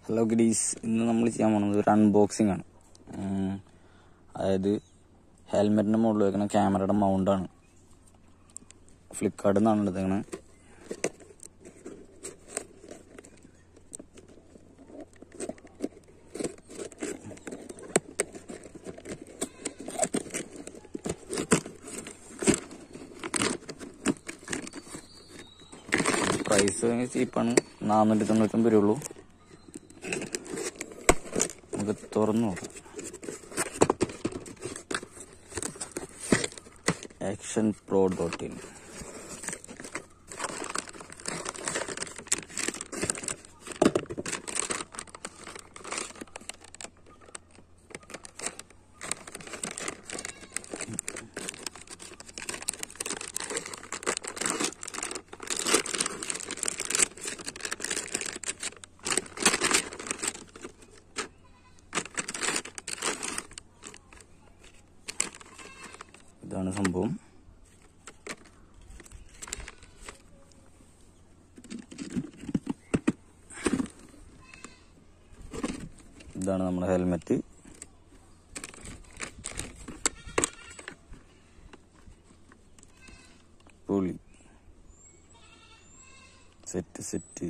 hello ഗഡീസ് ഇന്ന് നമ്മൾ ചെയ്യാൻ പോകുന്നത് ഒരു അൺബോക്സിംഗ് ആണ് ഉം, അതായത് ഹെൽമെറ്റിന്റെ മുകളിൽ വെക്കുന്ന ക്യാമറയുടെ മൗണ്ടാണ് ഫ്ലിപ്കാർട്ടിൽ നിന്നാണ് എടുത്തേക്കണത് പ്രൈസ് ചീപ്പാണ് നാനൂറ്റി തൊണ്ണൂറ്റൊമ്പത് രൂപ ഉള്ളൂ നമുക്ക് തുറന്നു നോക്കാം ആക്ഷൻ പ്രോ ഡോട്ട് ഇൻ ഇതാണ് സംഭവം ഇതാണ് നമ്മുടെ ഹെൽമെറ്റ് പൊളി സെറ്റ് സെറ്റ്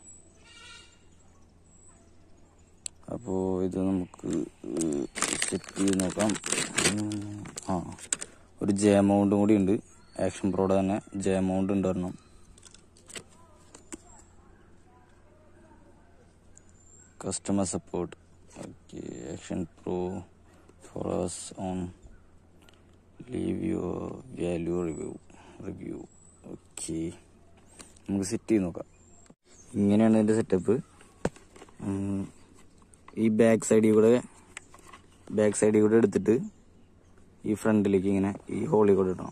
അപ്പോൾ ഇത് നമുക്ക് സെറ്റ് ചെയ്ത് നോക്കാം ഉം, ആ ഒരു ജെ എമൗണ്ടും കൂടി ഉണ്ട് ആക്ഷൻ പ്രോയുടെ തന്നെ ജെ എമൗണ്ട് ഉണ്ട് ഒരെണ്ണം customer support okay Action Pro follows on leave your value review review okay നമുക്ക് സെറ്റ് ചെയ്ത് നോക്കാം ഇങ്ങനെയാണ് ഇതിൻ്റെ സെറ്റപ്പ് ഈ ബാക്ക് സൈഡിൽ കൂടെ ബാക്ക് സൈഡിൽ കൂടെ എടുത്തിട്ട് ഈ ഫ്രണ്ടിലേക്ക് ഇങ്ങനെ ഈ ഹോളിൽ കൂടെ ഇടണം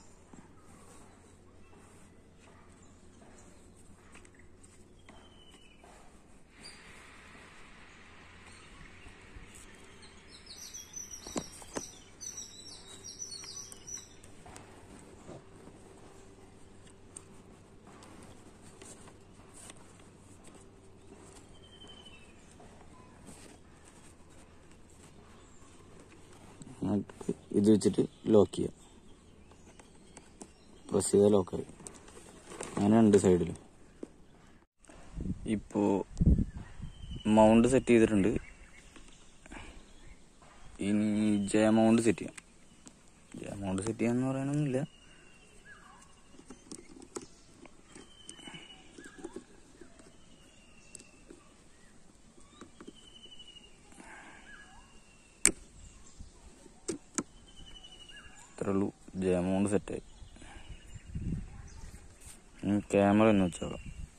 എന്നിട്ട് ഇത് വെച്ചിട്ട് ലോക്ക് ചെയ്യാം പ്രസ് ചെയ്താൽ ലോക്കായി അങ്ങനെ രണ്ട് സൈഡിലും ഇപ്പോൾ മൗണ്ട് സെറ്റ് ചെയ്തിട്ടുണ്ട് ഇനി ജെ മൗണ്ട് സെറ്റ് ചെയ്യാം ജെ മൗണ്ട് സെറ്റ് ചെയ്യാന്ന് പറയാനൊന്നുമില്ല ഇത്രേ ഉള്ളൂ ജെ മൗണ്ട് സെറ്റായി ക്യാമറ തന്നെ വെച്ചോക്കാം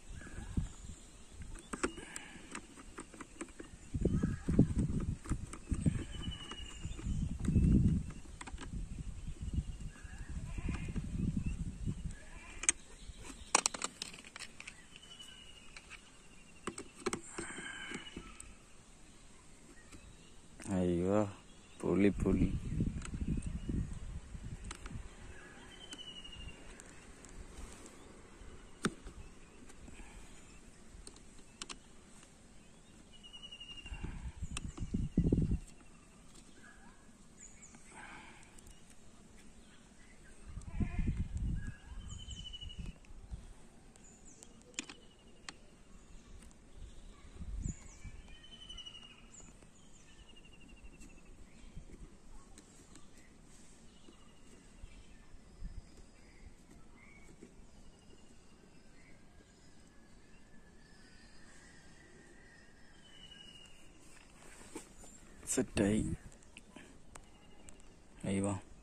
അയ്യോ പൊളി പൊളി സെറ്റായി അയ്യോ